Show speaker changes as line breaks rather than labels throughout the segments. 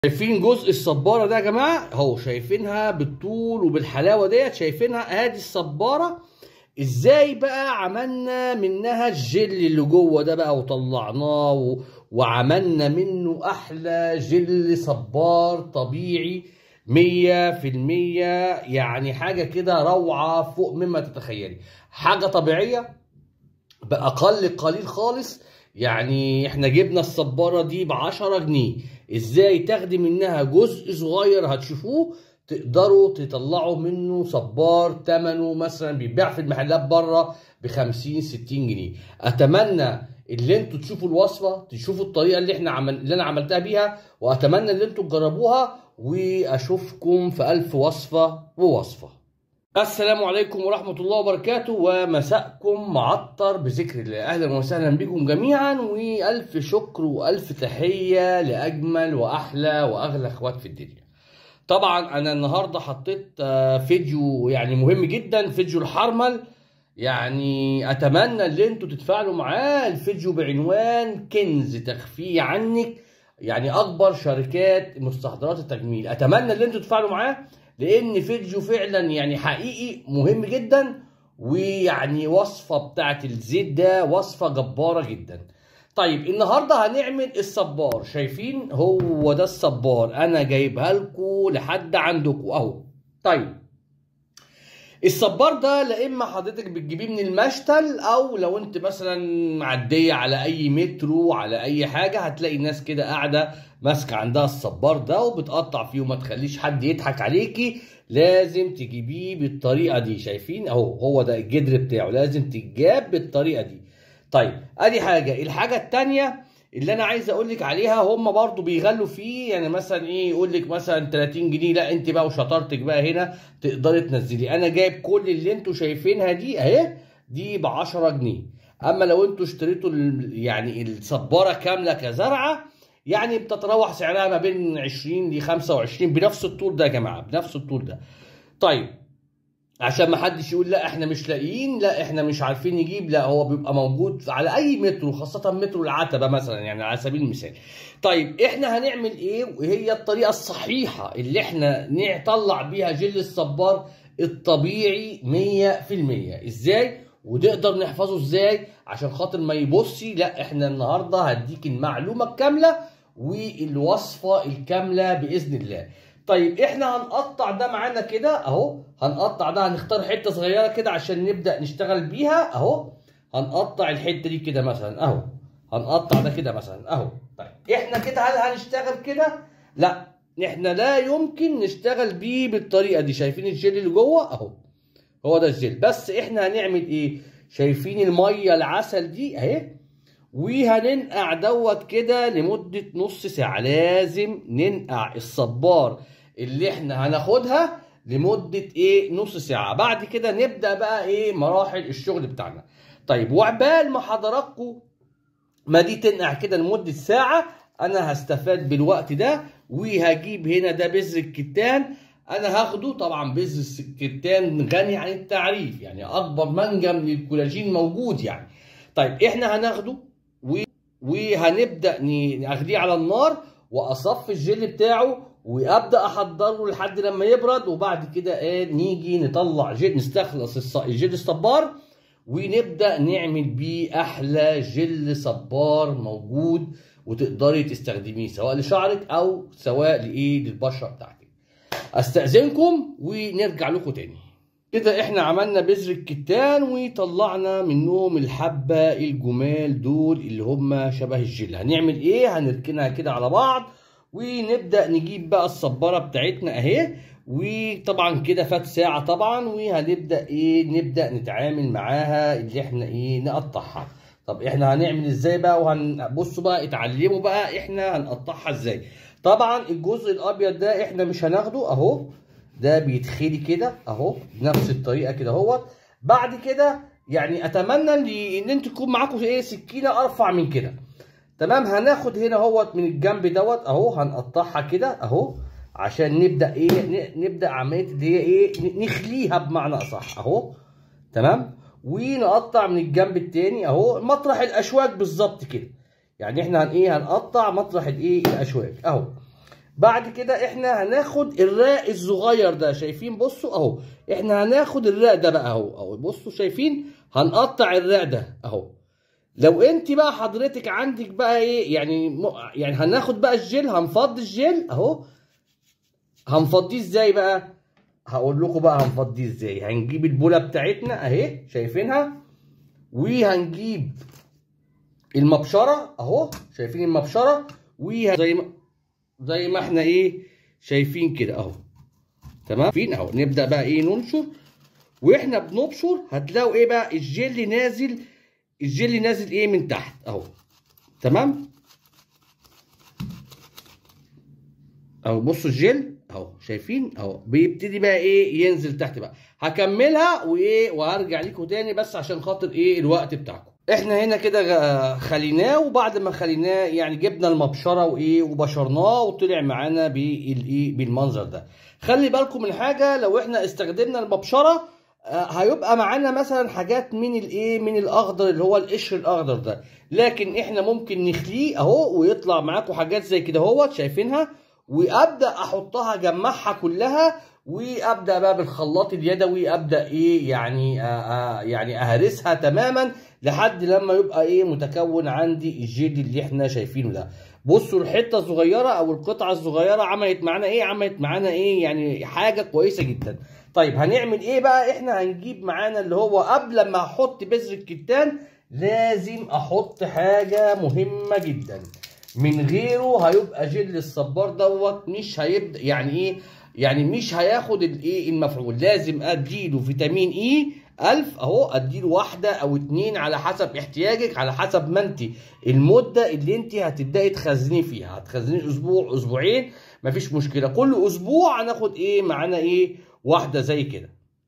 شايفين جزء الصباره ده يا جماعه اهو شايفينها بالطول وبالحلاوه ديت شايفينها ادي الصباره ازاي بقى عملنا منها الجل اللي جوه ده بقى وطلعناه و... وعملنا منه احلى جل صبار طبيعي مية في المية يعني حاجة كده روعة فوق مما تتخيلي حاجة طبيعية بأقل قليل خالص يعني احنا جبنا الصبارة دي بعشرة جنيه ازاي تاخدي منها جزء صغير هتشوفوه تقدروا تطلعوا منه صبار ثمنه مثلا بيتباع في المحلات بره ب 50 60 جنيه اتمنى اللي انتوا تشوفوا الوصفه تشوفوا الطريقه اللي احنا عمل اللي انا عملتها بيها واتمنى اللي انتوا تجربوها واشوفكم في الف وصفه ووصفه السلام عليكم ورحمة الله وبركاته ومساءكم معطر بذكر الله أهلا وسهلا بكم جميعا وألف شكر وألف تحية لأجمل وأحلى وأغلى أخوات في الدنيا طبعا أنا النهاردة حطيت آه، فيديو يعني مهم جدا فيديو الحرمل يعني أتمنى اللي انتوا تتفاعلوا معاه الفيديو بعنوان كنز تخفيه عنك يعني أكبر شركات مستحضرات التجميل أتمنى اللي انتوا تتفاعلوا معاه لان فيديو فعلا يعني حقيقي مهم جدا ويعني وصفه بتاعت الزيت ده وصفه جباره جدا طيب النهارده هنعمل الصبار شايفين هو ده الصبار انا جايبها لكم لحد عندكم اهو طيب الصبار ده لا اما حضرتك بتجيبيه من المشتل او لو انت مثلا معديه على اي مترو على اي حاجه هتلاقي ناس كده قاعده ماسكه عندها الصبار ده وبتقطع فيه وما تخليش حد يضحك عليكي لازم تجيبيه بالطريقه دي شايفين اهو هو ده الجدر بتاعه لازم تتجاب بالطريقه دي طيب ادي حاجه الحاجه التانيه اللي انا عايز اقول لك عليها هم برضو بيغلوا فيه يعني مثلا ايه يقول لك مثلا 30 جنيه لا انت بقى وشطارتك بقى هنا تقدري تنزلي انا جايب كل اللي انتوا شايفينها دي اهي دي ب 10 جنيه اما لو انتوا اشتريتوا ال- يعني الصباره كامله كزرعه يعني بتتراوح سعرها ما بين 20 ل 25 بنفس الطول ده يا جماعه بنفس الطول ده طيب عشان ما حدش يقول لا احنا مش لاقيين لا احنا مش عارفين نجيب لا هو بيبقى موجود على اي مترو خاصة مترو العتبة مثلا يعني على سبيل المثال طيب احنا هنعمل ايه وهي الطريقة الصحيحة اللي احنا نطلع بيها جل الصبار الطبيعي 100% ازاي ونقدر نحفظه ازاي عشان خاطر ما يبصي لا احنا النهارده هديك المعلومة الكاملة والوصفة الكاملة بإذن الله طيب احنا هنقطع ده معانا كده اهو هنقطع ده هنختار حته صغيره كده عشان نبدا نشتغل بيها اهو هنقطع الحته دي كده مثلا اهو هنقطع ده كده مثلا اهو طيب احنا كده هل هنشتغل كده لا احنا لا يمكن نشتغل بيه بالطريقه دي شايفين الجل اللي جوه اهو هو ده الجل بس احنا هنعمل ايه شايفين الميه العسل دي اهي وهننقع دوت كده لمدة نص ساعة لازم ننقع الصبار اللي احنا هناخدها لمدة ايه نص ساعة بعد كده نبدأ بقى ايه مراحل الشغل بتاعنا طيب وعبال ما حضراتكم ما دي تنقع كده لمدة ساعة انا هستفاد بالوقت ده وهجيب هنا ده بذر الكتان انا هاخده طبعا بذر الكتان غني عن التعريف يعني اكبر منجم للكولاجين موجود يعني طيب احنا هناخده و... وهنبدا ن- ناخديه على النار واصفي الجل بتاعه وابدا احضره لحد لما يبرد وبعد كده ايه نيجي نطلع جل نستخلص الص- الجل الصبار ونبدا نعمل بيه احلى جل صبار موجود وتقدري تستخدميه سواء لشعرك او سواء لايه للبشره بتاعتك استاذنكم ونرجع لكم تاني كده احنا عملنا بذر الكتان وطلعنا منهم الحبة الجمال دول اللي هم شبه الجل هنعمل ايه هنركنها كده على بعض ونبدأ نجيب بقى الصبارة بتاعتنا اهي وطبعا كده فات ساعة طبعا وهنبدأ ايه نبدأ نتعامل معاها اللي احنا ايه نقطعها طب احنا هنعمل ازاي بقى وهنبصوا بقى اتعلموا بقى احنا هنقطعها ازاي طبعا الجزء الابيض ده احنا مش هناخده اهو ده بيتخلي كده اهو بنفس الطريقه كده اهو بعد كده يعني اتمنى ان ان انتوا يكون معاكم ايه سكينه ارفع من كده تمام هناخد هنا اهوت من الجنب دوت اهو هنقطعها كده اهو عشان نبدا ايه ن- نبدا عمليه اللي هي ايه ن- نخليها بمعنى اصح اهو تمام ونقطع من الجنب التاني اهو مطرح الاشواك بالظبط كده يعني احنا هن ايه هنقطع مطرح الايه الاشواك اهو بعد كده احنا هناخد الراق الصغير ده شايفين بصوا اهو احنا هناخد الراق ده بقى اهو اهو بصوا شايفين هنقطع الراق ده اهو لو انت بقى حضرتك عندك بقى ايه يعني م... يعني هناخد بقى الجل هنفضي الجل اهو هنفضيه ازاي بقى هقول لكم بقى هنفضيه ازاي هنجيب البوله بتاعتنا اهي شايفينها وهنجيب المبشره اهو شايفين المبشره وه... زي ما زي ما احنا ايه شايفين كده اهو تمام فين اهو نبدا بقى ايه ننشر واحنا بنبشر هتلاقوا ايه بقى الجل نازل الجل نازل ايه من تحت اهو تمام اهو بصوا الجل اهو شايفين اهو بيبتدي بقى ايه ينزل تحت بقى هكملها وايه وهرجع لكم تاني بس عشان خاطر ايه الوقت بتاعكم احنا هنا كده خليناه وبعد ما خليناه يعني جبنا المبشره وايه وبشرناه وطلع معانا بالايه بالمنظر ده خلي بالكم من حاجه لو احنا استخدمنا المبشره هيبقى معانا مثلا حاجات من الايه من الاخضر اللي هو القشر الاخضر ده لكن احنا ممكن نخليه اهو ويطلع معاكم حاجات زي كده اهوت شايفينها وابدا احطها اجمعها كلها وابدا بقى بالخلاط اليدوي ابدا ايه يعني آآ يعني اهرسها تماما لحد لما يبقى ايه متكون عندي الجيل اللي احنا شايفينه ده بصوا الحته الصغيره او القطعه الصغيره عملت معانا ايه عملت معانا ايه يعني حاجه كويسه جدا طيب هنعمل ايه بقى احنا هنجيب معانا اللي هو قبل ما احط بذر الكتان لازم احط حاجه مهمه جدا من غيره هيبقى جل الصبار دوت مش هيبدا يعني ايه يعني مش هياخد الايه المفعول لازم اديله فيتامين اي ألف اهو اديله واحدة او اتنين على حسب احتياجك على حسب ما انت المدة اللي انت هتبدأي تخزني فيها هتخزني اسبوع اسبوعين مفيش مشكلة كل اسبوع هناخد ايه معانا ايه واحدة زي كده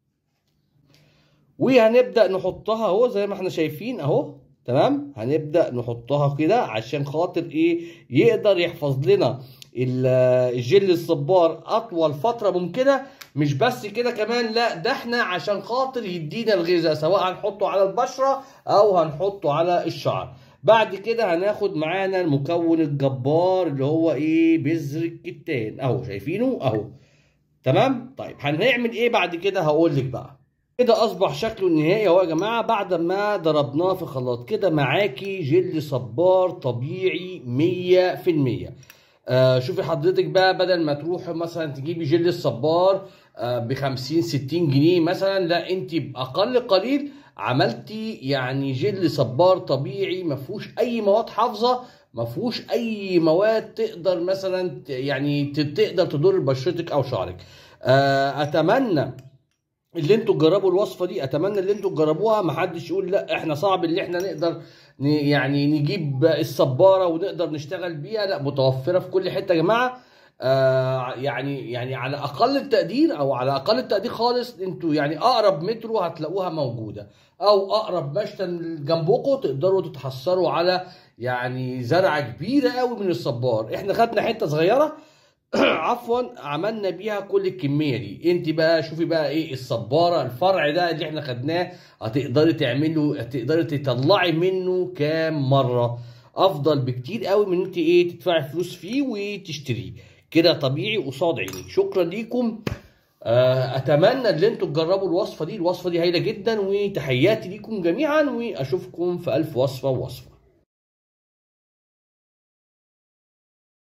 وهنبدأ نحطها اهو زي ما احنا شايفين اهو تمام هنبدأ نحطها كده عشان خاطر ايه يقدر يحفظ لنا الجل الصبار اطول فتره ممكنه مش بس كده كمان لا ده احنا عشان خاطر يدينا الغذاء سواء هنحطه على البشره او هنحطه على الشعر بعد كده هناخد معانا المكون الجبار اللي هو ايه بذر الكتان اهو شايفينه اهو تمام طيب هنعمل ايه بعد كده هقول لك بقى كده اصبح شكله النهائي اهو يا جماعه بعد ما ضربناه في خلاط كده معاكي جل صبار طبيعي 100% آه شوفي حضرتك بقى بدل ما تروح مثلا تجيبي جل الصبار آه ب 50 60 جنيه مثلا لا انت باقل قليل عملتي يعني جل صبار طبيعي ما فيهوش اي مواد حافظه ما فيهوش اي مواد تقدر مثلا يعني تقدر تضر بشرتك او شعرك آه اتمنى اللي انتوا تجربوا الوصفه دي اتمنى اللي انتوا تجربوها ما حدش يقول لا احنا صعب اللي احنا نقدر يعني نجيب الصباره ونقدر نشتغل بيها لا متوفره في كل حته يا جماعه آه يعني يعني على اقل التقدير او على اقل التقدير خالص انتوا يعني اقرب مترو هتلاقوها موجوده او اقرب مشتل جنبكم تقدروا تتحصلوا على يعني زرعه كبيره قوي من الصبار احنا خدنا حته صغيره عفوا عملنا بيها كل الكميه دي انت بقى شوفي بقى ايه الصباره الفرع ده اللي احنا خدناه هتقدري تعملي هتقدري تطلعي منه كام مره افضل بكتير قوي من انت ايه تدفعي فلوس فيه وتشتريه كده طبيعي قصاد عيني شكرا ليكم اتمنى ان انتوا تجربوا الوصفه دي الوصفه دي هايله جدا وتحياتي ليكم جميعا واشوفكم في الف وصفه ووصفه